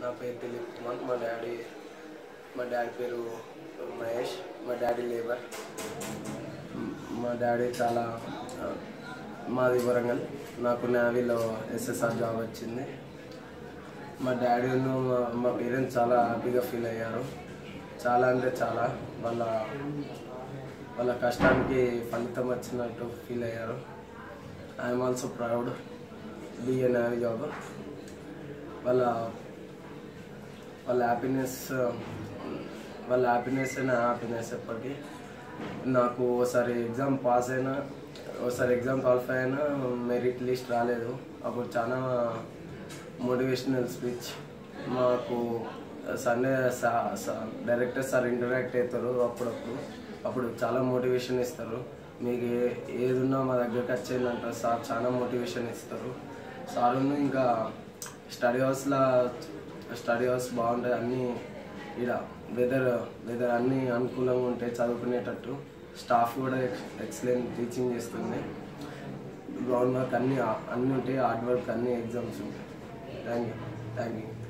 నా పేరు దిలీప్ కుమార్ మా డాడీ మా డాడీ పేరు మహేష్ మా డాడీ లేబర్ మా డాడీ చాలా ఆ, మాది వరంగల్ నాకు నేవీలో ఎస్ఎస్ఆర్ జాబ్ వచ్చింది మా డాడీ మా మా పేరెంట్స్ చాలా హ్యాపీగా ఫీల్ అయ్యారు చాలా అంటే చాలా వాళ్ళ వాళ్ళ కష్టానికి ఫలితం వచ్చినట్టు ఫీల్ అయ్యారు I'm also proud be a navy job వాళ్ళ వాళ్ళ హ్యాపీనెస్ వాళ్ళ హ్యాపీనెస్ నా హ్యాపీనెస్ ఎప్పటికీ నాకు ఒకసారి ఎగ్జామ్ పాస్ అయినా ఒకసారి ఎగ్జామ్ క్వాలిఫై అయినా మెరిట్ లిస్ట్ రాలేదు అప్పుడు చాలా మోటివేషనల్ స్పీచ్ మాకు సండే డైరెక్టర్ సార్ ఇంటరాక్ట్ అవుతారు అప్పుడప్పుడు అప్పుడు చాలా మోటివేషన్ ఇస్తారు మీకు ఏ ఏది ఉన్నా మా దగ్గరికి వచ్చేయండి సార్ చాలా మోటివేషన్ ఇస్తారు సార్ ఇంకా స్టడీ హౌస్లో స్టడీ హౌస్ బాగుంటాయి అన్నీ ఇక్కడ వెదర్ వెదర్ అన్నీ అనుకూలంగా ఉంటాయి చదువుకునేటట్టు స్టాఫ్ కూడా ఎక్సలెంట్ టీచింగ్ చేస్తుంది గ్రౌండ్ వర్క్ అన్నీ అన్నీ ఉంటాయి హార్డ్ వర్క్ అన్ని ఎగ్జామ్స్ ఉంటాయి థ్యాంక్ యూ థ్యాంక్ యూ